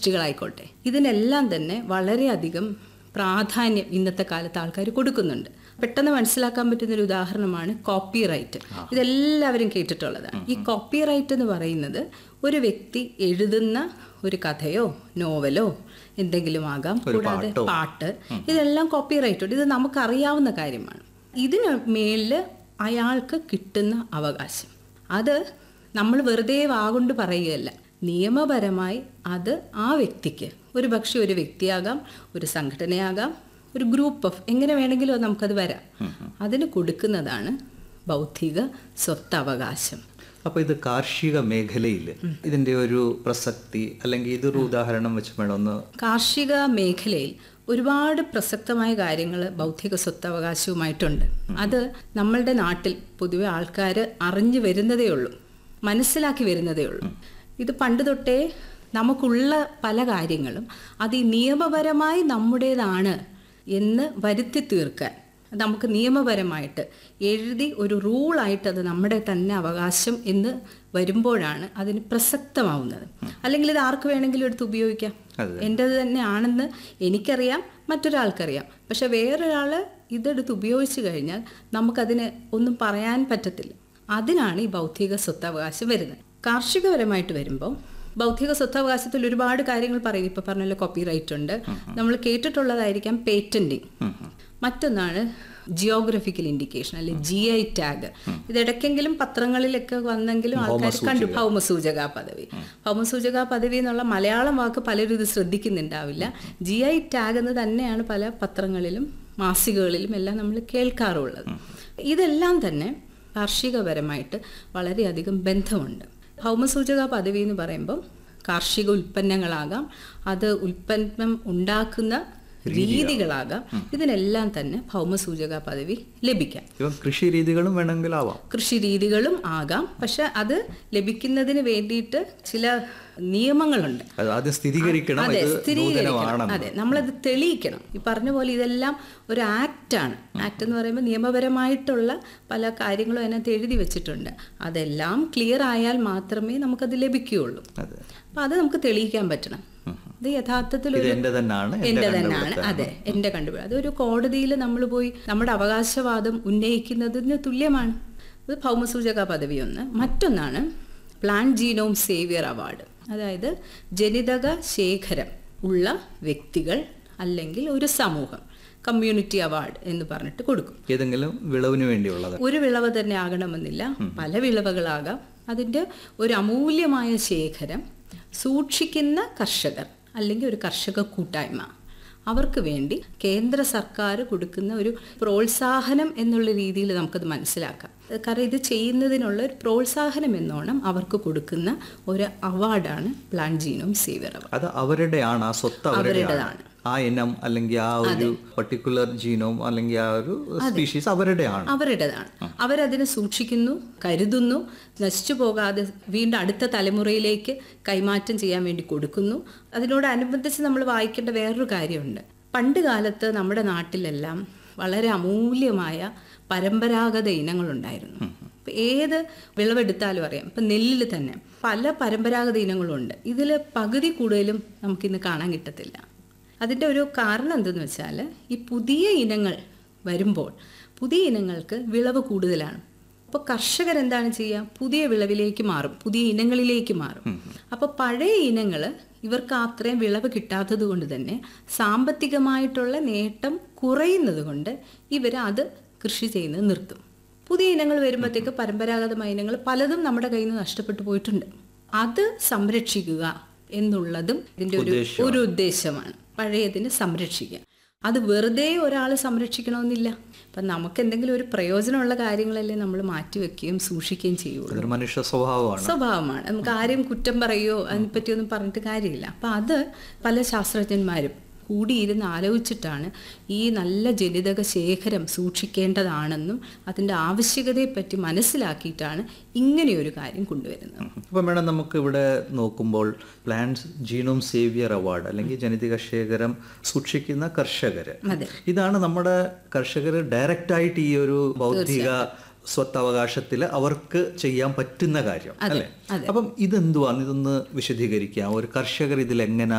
ഫാർമസിസ്റ്റുകളായിക്കോട്ടെ ഇതിനെല്ലാം തന്നെ വളരെയധികം പ്രാധാന്യം ഇന്നത്തെ കാലത്ത് ആൾക്കാർ കൊടുക്കുന്നുണ്ട് പെട്ടെന്ന് മനസ്സിലാക്കാൻ പറ്റുന്ന ഒരു ഉദാഹരണമാണ് കോപ്പി റൈറ്റ് ഇതെല്ലാവരും കേട്ടിട്ടുള്ളതാണ് ഈ കോപ്പി റൈറ്റ് എന്ന് പറയുന്നത് ഒരു വ്യക്തി എഴുതുന്ന ഒരു കഥയോ നോവലോ എന്തെങ്കിലും ആകാം കൂടാതെ പാട്ട് ഇതെല്ലാം കോപ്പി റൈറ്റ് ഉണ്ട് ഇത് നമുക്കറിയാവുന്ന കാര്യമാണ് ഇതിന് മേളിൽ അയാൾക്ക് കിട്ടുന്ന അവകാശം അത് നമ്മൾ വെറുതെ വാഗൊണ്ട് പറയുകയല്ല നിയമപരമായി അത് ആ വ്യക്തിക്ക് ഒരു പക്ഷേ ഒരു വ്യക്തിയാകാം ഒരു സംഘടനയാകാം ഒരു ഗ്രൂപ്പ് ഓഫ് എങ്ങനെ വേണമെങ്കിലും അത് നമുക്കത് വരാം അതിന് കൊടുക്കുന്നതാണ് ബൗദ്ധിക സ്വത്തവകാശം അപ്പൊ ഇത് കാർഷിക മേഖലയിൽ ഇതിന്റെ ഒരു പ്രസക്തി അല്ലെങ്കിൽ ഇതൊരു ഉദാഹരണം വെച്ച് വേണം ഒന്ന് കാർഷിക മേഖലയിൽ ഒരുപാട് പ്രസക്തമായ കാര്യങ്ങൾ ബൗദ്ധിക സ്വത്തവകാശവുമായിട്ടുണ്ട് അത് നമ്മളുടെ നാട്ടിൽ പൊതുവെ ആൾക്കാർ അറിഞ്ഞു വരുന്നതേ ഉള്ളൂ മനസ്സിലാക്കി വരുന്നതേ ഉള്ളൂ ഇത് പണ്ട് തൊട്ടേ നമുക്കുള്ള പല കാര്യങ്ങളും അത് ഈ നിയമപരമായി നമ്മുടേതാണ് എന്ന് വരുത്തി തീർക്കാൻ നമുക്ക് നിയമപരമായിട്ട് എഴുതി ഒരു റൂളായിട്ട് അത് നമ്മുടെ തന്നെ അവകാശം എന്ന് വരുമ്പോഴാണ് അതിന് പ്രസക്തമാവുന്നത് അല്ലെങ്കിൽ ഇത് ആർക്ക് വേണമെങ്കിലും എടുത്ത് ഉപയോഗിക്കാം എൻ്റെത് തന്നെ ആണെന്ന് എനിക്കറിയാം മറ്റൊരാൾക്കറിയാം പക്ഷെ വേറൊരാൾ ഇതെടുത്ത് ഉപയോഗിച്ചു കഴിഞ്ഞാൽ നമുക്കതിന് ഒന്നും പറയാൻ പറ്റത്തില്ല അതിനാണ് ഈ ബൗദ്ധിക സ്വത്തവകാശം വരുന്നത് കാർഷികപരമായിട്ട് വരുമ്പോൾ ബൗദ്ധിക സ്വത്തവകാശത്തിൽ ഒരുപാട് കാര്യങ്ങൾ പറയും ഇപ്പൊ പറഞ്ഞല്ലോ കോപ്പി റൈറ്റ് ഉണ്ട് നമ്മൾ കേട്ടിട്ടുള്ളതായിരിക്കാം പേറ്റന്റിങ് മറ്റൊന്നാണ് ജിയോഗ്രഫിക്കൽ ഇൻഡിക്കേഷൻ അല്ലെ ജി ഐ ടാഗ് ഇതിടയ്ക്കെങ്കിലും പത്രങ്ങളിലൊക്കെ വന്നെങ്കിലും ആൾക്കാർ കണ്ടു ഭൗമസൂചക പദവി ഭൗമസൂചക പദവി എന്നുള്ള മലയാളം വാക്ക് പലരും ഇത് ശ്രദ്ധിക്കുന്നുണ്ടാവില്ല ജി ഐ ടാഗ് എന്ന് തന്നെയാണ് പല പത്രങ്ങളിലും മാസികകളിലും എല്ലാം നമ്മൾ കേൾക്കാറുള്ളത് ഇതെല്ലാം തന്നെ കാർഷികപരമായിട്ട് വളരെയധികം ബന്ധമുണ്ട് ഭൗമസൂചക പദവി എന്ന് പറയുമ്പോൾ കാർഷിക ഉൽപ്പന്നങ്ങളാകാം അത് ഉൽപ്പന്നം ഉണ്ടാക്കുന്ന രീതികളാകാം ഇതിനെല്ലാം തന്നെ ഭൗമസൂചക പദവി ലഭിക്കാം ഇപ്പം കൃഷി രീതികളും വേണമെങ്കിലാവാം കൃഷി രീതികളും ആകാം പക്ഷെ അത് ലഭിക്കുന്നതിന് വേണ്ടിയിട്ട് ചില നിയമങ്ങളുണ്ട് അത് ആദ്യം സ്ഥിരീകരിക്കണം അതെ ഇത് സ്ഥിരീകരിക്കണം നൂതനമാണെന്ന് അതെ നമ്മളത് തെളിയിക്കണം ഈ പറഞ്ഞ പോലെ ഇതെല്ലാം ഒരു ആക്റ്റാണ് ആക്ട് എന്ന് പറയുമ്പോൾ നിയമപരമായിട്ടുള്ള പല കാര്യങ്ങളും അതിനകത്ത് എഴുതി വെച്ചിട്ടുണ്ട് അതെല്ലാം ക്ലിയർ ആയാൽ മാത്രമേ നമുക്കത് ലഭിക്കുകയുള്ളൂ അതെ അപ്പം അത് നമുക്ക് തെളിയിക്കാൻ പറ്റണം ഇത് യഥാർത്ഥത്തിൽ ഇത് ഒരു എന്റെ തന്നെയാണ് എന്റെ എന്റെ തന്നെയാണ് കണ്ടുപിടുത്തമാണ്. അതെ എന്റെ കണ്ടുപിടുത്തം അതൊരു കോടതിയിൽ നമ്മൾ പോയി നമ്മുടെ അവകാശവാദം ഉന്നയിക്കുന്നതിന് തുല്യമാണ് ഇത് ഭൗമസൂചക പദവി ഒന്ന് മറ്റൊന്നാണ് പ്ലാൻ ജീനോം സേവിയർ അവാർഡ് അതായത് ജനിതക ശേഖരം ഉള്ള വ്യക്തികൾ അല്ലെങ്കിൽ ഒരു സമൂഹം കമ്മ്യൂണിറ്റി അവാർഡ് എന്ന് പറഞ്ഞിട്ട് കൊടുക്കും ഏതെങ്കിലും വിളവിന് വേണ്ടിയുള്ളത് ഒരു വിളവ് തന്നെ ആകണമെന്നില്ല പല വിളവുകളാകാം അതിൻ്റെ ഒരു അമൂല്യമായ ശേഖരം സൂക്ഷിക്കുന്ന കർഷകർ അല്ലെങ്കിൽ ഒരു കർഷക കൂട്ടായ്മ അവർക്ക് വേണ്ടി കേന്ദ്ര സർക്കാർ കൊടുക്കുന്ന ഒരു പ്രോത്സാഹനം എന്നുള്ള രീതിയിൽ നമുക്കത് മനസ്സിലാക്കാം കാരണം ഇത് ചെയ്യുന്നതിനുള്ള ഒരു പ്രോത്സാഹനം എന്നോണം അവർക്ക് കൊടുക്കുന്ന ഒരു അവാർഡാണ് പ്ലാൻ ജീനോം സേവിയർ അവാർഡ് അത് അവരുടെയാണ് ആ സ്വത്ത് അവരുടെയാണ് അവരുടേതാണ്. ആ ഇനം അല്ലെങ്കിൽ ആ ഒരു പർട്ടിക്കുലർ ജീനോം അല്ലെങ്കിൽ ആ ഒരു സ്പീഷീസ് അവരുടെയാണ് അവരുടേതാണ് അവരതിനെ സൂക്ഷിക്കുന്നു കരുതുന്നു നശിച്ചു പോകാതെ വീണ്ടും അടുത്ത തലമുറയിലേക്ക് കൈമാറ്റം ചെയ്യാൻ വേണ്ടി കൊടുക്കുന്നു അതിനോടനുബന്ധിച്ച് നമ്മൾ വായിക്കേണ്ട വേറൊരു കാര്യമുണ്ട് പണ്ട് കാലത്ത് നമ്മുടെ നാട്ടിലെല്ലാം വളരെ അമൂല്യമായ പരമ്പരാഗത ഇനങ്ങളുണ്ടായിരുന്നു ഇപ്പം ഏത് വിളവെടുത്താലും അറിയാം ഇപ്പം നെല്ലിൽ തന്നെ പല പരമ്പരാഗത ഇനങ്ങളുണ്ട് ഇതിൽ പകുതി കൂടുതലും നമുക്കിന്ന് കാണാൻ കിട്ടത്തില്ല അതിൻ്റെ ഒരു കാരണം എന്തെന്ന് വെച്ചാൽ ഈ പുതിയ ഇനങ്ങൾ വരുമ്പോൾ പുതിയ ഇനങ്ങൾക്ക് വിളവ് കൂടുതലാണ് അപ്പോൾ കർഷകർ എന്താണ് ചെയ്യുക പുതിയ വിളവിലേക്ക് മാറും പുതിയ ഇനങ്ങളിലേക്ക് മാറും അപ്പോൾ പഴയ ഇനങ്ങൾ ഇവർക്ക് അത്രയും വിളവ് കിട്ടാത്തത് കൊണ്ട് തന്നെ സാമ്പത്തികമായിട്ടുള്ള നേട്ടം കുറയുന്നത് കൊണ്ട് ഇവർ അത് കൃഷി ചെയ്യുന്നത് നിർത്തും പുതിയ ഇനങ്ങൾ വരുമ്പോഴത്തേക്ക് പരമ്പരാഗതമായ ഇനങ്ങൾ പലതും നമ്മുടെ കയ്യിൽ നിന്ന് നഷ്ടപ്പെട്ടു പോയിട്ടുണ്ട് അത് സംരക്ഷിക്കുക എന്നുള്ളതും ഇതിൻ്റെ ഒരു ഒരു ഉദ്ദേശമാണ് പഴയതിനെ സംരക്ഷിക്കുക അത് വെറുതെ ഒരാൾ സംരക്ഷിക്കണമെന്നില്ല അപ്പം നമുക്ക് എന്തെങ്കിലും ഒരു പ്രയോജനമുള്ള കാര്യങ്ങളല്ലേ നമ്മൾ മാറ്റിവെക്കുകയും സൂക്ഷിക്കുകയും ചെയ്യുള്ളൂ അതൊരു മനുഷ്യ സ്വഭാവമാണ് സ്വഭാവമാണ് നമുക്ക് ആരെയും കുറ്റം പറയുകയോ അതിനെപ്പറ്റിയൊന്നും പറഞ്ഞിട്ട് കാര്യമില്ല അപ്പം അത് പല ശാസ്ത്രജ്ഞന്മാരും കൂടിയിരുന്ന് ആലോചിച്ചിട്ടാണ് ഈ നല്ല ജനിതക ശേഖരം സൂക്ഷിക്കേണ്ടതാണെന്നും അതിൻ്റെ ആവശ്യകതയെപ്പറ്റി മനസ്സിലാക്കിയിട്ടാണ് ഇങ്ങനെയൊരു കാര്യം കൊണ്ടുവരുന്നത് അപ്പം വേണം നമുക്ക് ഇവിടെ നോക്കുമ്പോൾ പ്ലാന്റ്സ് ജീനോം സേവിയർ അവാർഡ് അല്ലെങ്കിൽ ജനിതക ശേഖരം സൂക്ഷിക്കുന്ന കർഷകര് അതെ. ഇതാണ് നമ്മുടെ കർഷകർ ഡയറക്റ്റ് ആയിട്ട് ഈ ഒരു ബൗദ്ധിക സ്വത്തവകാശത്തിൽ അവർക്ക് ചെയ്യാൻ പറ്റുന്ന കാര്യം അല്ലേ അപ്പം ഇതെന്തുവാണ് ഇതൊന്ന് വിശദീകരിക്കാം ഒരു കർഷകർ ഇതിൽ എങ്ങനെ